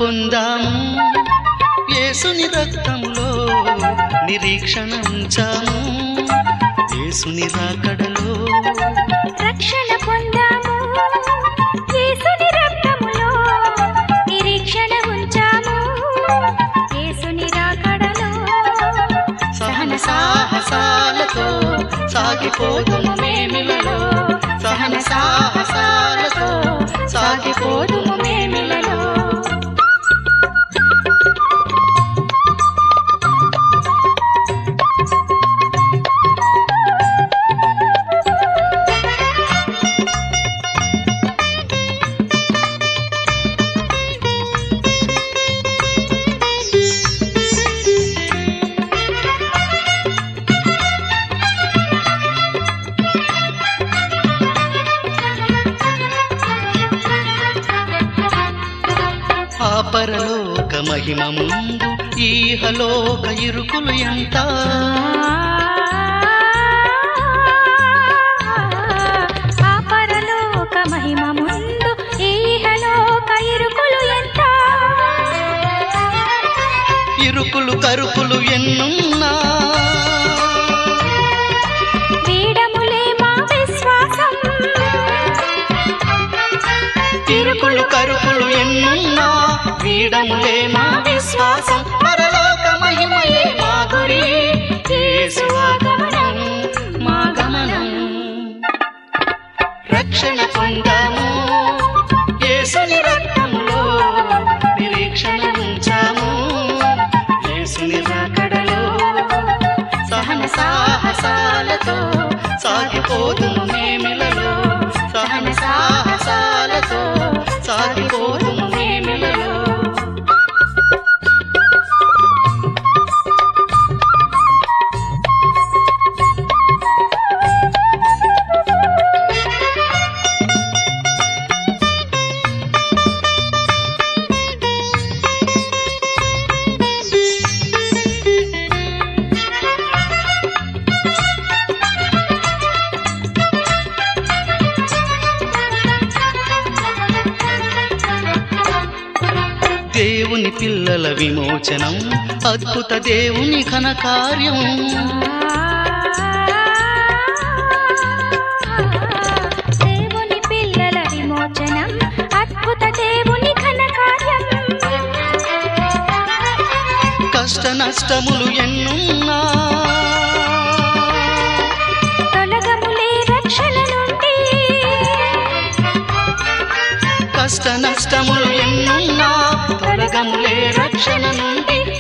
పొందాము యేసుని రక్తంలో నిరీక్షణ ఉంచాము యేసుని రాకడలో రక్షణ పొందాము యేసుని రక్తములో నిరీక్షణ ఉంచాము యేసుని రాకడలో సహన సాహసాలతో సాగిపోదుము మేమిలలో సహన సాహసాలతో సాగిపోదుము మేమిలలో ఆ పరలోక మహిమ ముందు ఈహలోక ఇరుకులు ఎంత ఆ పరలోక మహిమ ముందు ఈహలోక ఇరుకులు ఎంత ఇరుకులు కరుకులు ఎన్నున్నా వీడములే మా విశ్వాసం ఇరుకులు కరుకులు ఎన్నున్నా వీడములే మా విశ్వాసం పరలోక మహిమయే మా గురి యేసు ఆగమనం మా గమనం రక్షణ పొందాము యేసుని రక్తములో నిరీక్షణ ఉంచాము యేసుని రాకడలో సహన సాహసాలతో సాగిపోదుము మేమిలలో సహన సాహసాలతో సాగిపోదుము మేమిలలో దేవుని పిల్లల విమోచనం అద్భుత దేవుని ఘన కార్యం దేవుని పిల్లల విమోచనం అద్భుత దేవుని ఘన కార్యం కష్ట నష్టములు ఎన్నున్నా తొలగములే రక్షణ నుండి కష్ట నష్టములు ఎన్నున్నా తొలగములే రక్షణ నుండి